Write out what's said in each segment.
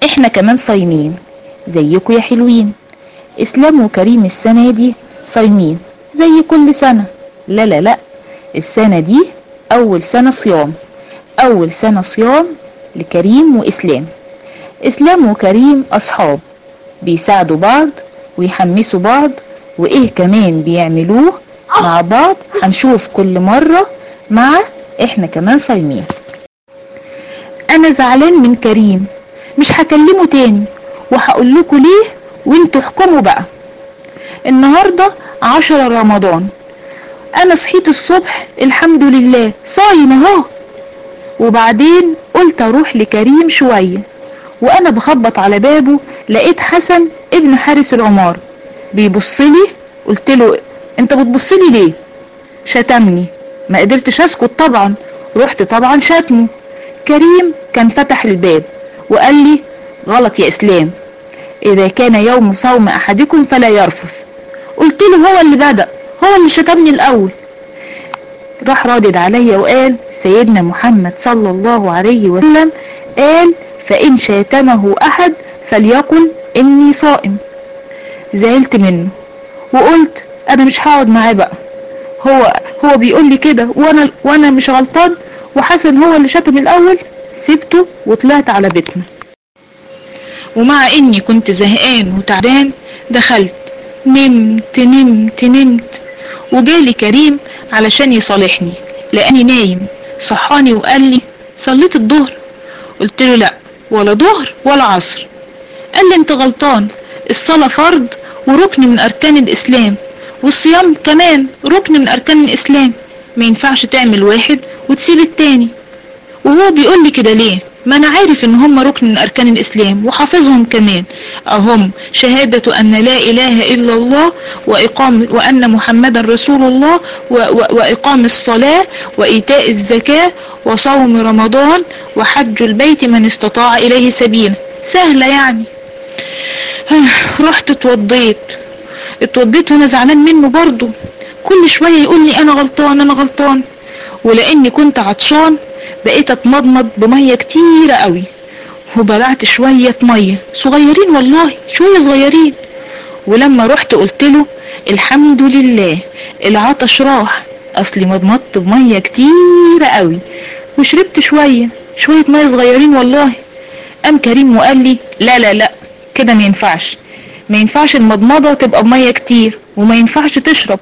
احنا كمان صايمين زيكم يا حلوين اسلام وكريم السنة دي صايمين زي كل سنة لا لا لا السنة دي أول سنة صيام أول سنة صيام لكريم وإسلام إسلام وكريم أصحاب بيساعدوا بعض ويحمسوا بعض وإيه كمان بيعملوه مع بعض هنشوف كل مرة مع إحنا كمان صايمين أنا زعلان من كريم مش هكلمه تاني وهقول لكم ليه وانتوا احكموا بقى النهاردة عشرة رمضان انا صحيت الصبح الحمد لله صايم اهو وبعدين قلت اروح لكريم شوية وانا بخبط على بابه لقيت حسن ابن حارس العمار بيبصلي قلت له انت بتبصلي ليه شتمني ما قدرتش اسكت طبعا رحت طبعا شتمه كريم كان فتح الباب وقال لي غلط يا اسلام اذا كان يوم صوم احدكم فلا يرفث قلت له هو اللي بدأ هو اللي شتمني الاول راح رادد عليا وقال سيدنا محمد صلى الله عليه وسلم قال فإن شاتمه أحد فليقل إني صائم زعلت منه وقلت أنا مش هقعد معاه بقى هو هو بيقول لي كده وأنا وأنا مش غلطان وحسن هو اللي شتم الأول سبته وطلعت على بيتنا ومع إني كنت زهقان وتعبان دخلت نمت نمت نمت وجالي كريم علشان يصالحني لاني نايم صحاني وقال لي صليت الظهر قلت له لا ولا ظهر ولا عصر قال لي انت غلطان الصلاة فرض وركن من اركان الاسلام والصيام كمان ركن من اركان الاسلام ما ينفعش تعمل واحد وتسيب التاني وهو بيقول لي كده ليه ما انا عارف ان هم ركن من اركان الاسلام وحافظهم كمان اهم شهادة ان لا اله الا الله واقام وان محمدا رسول الله و و واقام الصلاة وايتاء الزكاة وصوم رمضان وحج البيت من استطاع اليه سبيلا سهلة يعني رحت اتوضيت اتوضيت وانا زعلان منه برضو كل شوية يقول لي انا غلطان انا غلطان ولاني كنت عطشان بقيت اتمضمض بمية كتيرة قوي وبلعت شوية مية صغيرين والله شوية صغيرين ولما رحت قلت له الحمد لله العطش راح اصلي مضمضت بمية كتيرة قوي وشربت شوية شوية مية صغيرين والله قام كريم وقال لي لا لا لا كده ما ينفعش ما ينفعش المضمضة تبقى بمية كتير وما ينفعش تشرب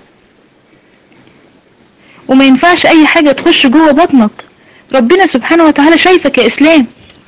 وما ينفعش اي حاجة تخش جوه بطنك ربنا سبحانه وتعالى شايفك يا اسلام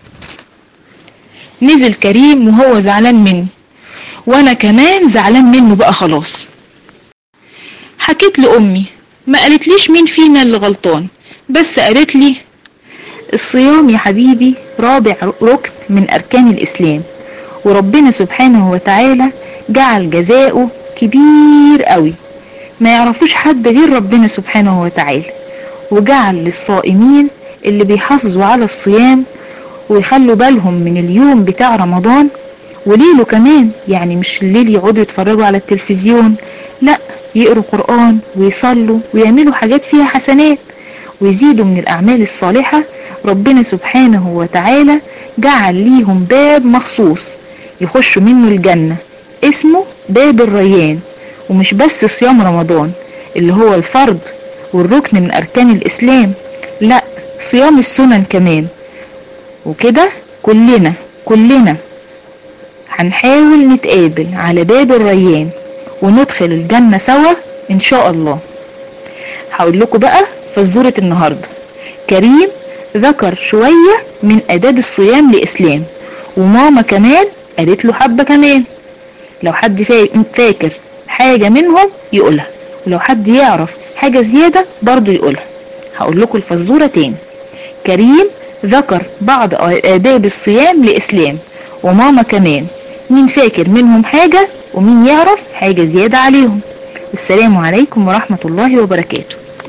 نزل كريم وهو زعلان مني وانا كمان زعلان منه بقى خلاص حكيت لامي ما قالتليش مين فينا اللي غلطان بس قالت لي الصيام يا حبيبي رابع ركن من اركان الاسلام وربنا سبحانه وتعالى جعل جزاؤه كبير قوي ما يعرفوش حد غير ربنا سبحانه وتعالى وجعل للصائمين اللي بيحافظوا على الصيام ويخلوا بالهم من اليوم بتاع رمضان وليله كمان يعني مش الليل يقعدوا يتفرجوا على التلفزيون لا يقروا قرآن ويصلوا ويعملوا حاجات فيها حسنات ويزيدوا من الأعمال الصالحة ربنا سبحانه وتعالى جعل ليهم باب مخصوص يخشوا منه الجنة اسمه باب الريان ومش بس صيام رمضان اللي هو الفرض والركن من أركان الإسلام لا صيام السنن كمان وكده كلنا كلنا هنحاول نتقابل على باب الريان وندخل الجنة سوا ان شاء الله هقول لكم بقى فزورة النهاردة كريم ذكر شوية من اداب الصيام لاسلام وماما كمان قالت له حبة كمان لو حد فاكر حاجة منهم يقولها ولو حد يعرف حاجة زيادة برضو يقولها هقول لكم الفزورة تاني كريم ذكر بعض آداب الصيام لإسلام وماما كمان مين فاكر منهم حاجة ومين يعرف حاجة زيادة عليهم السلام عليكم ورحمة الله وبركاته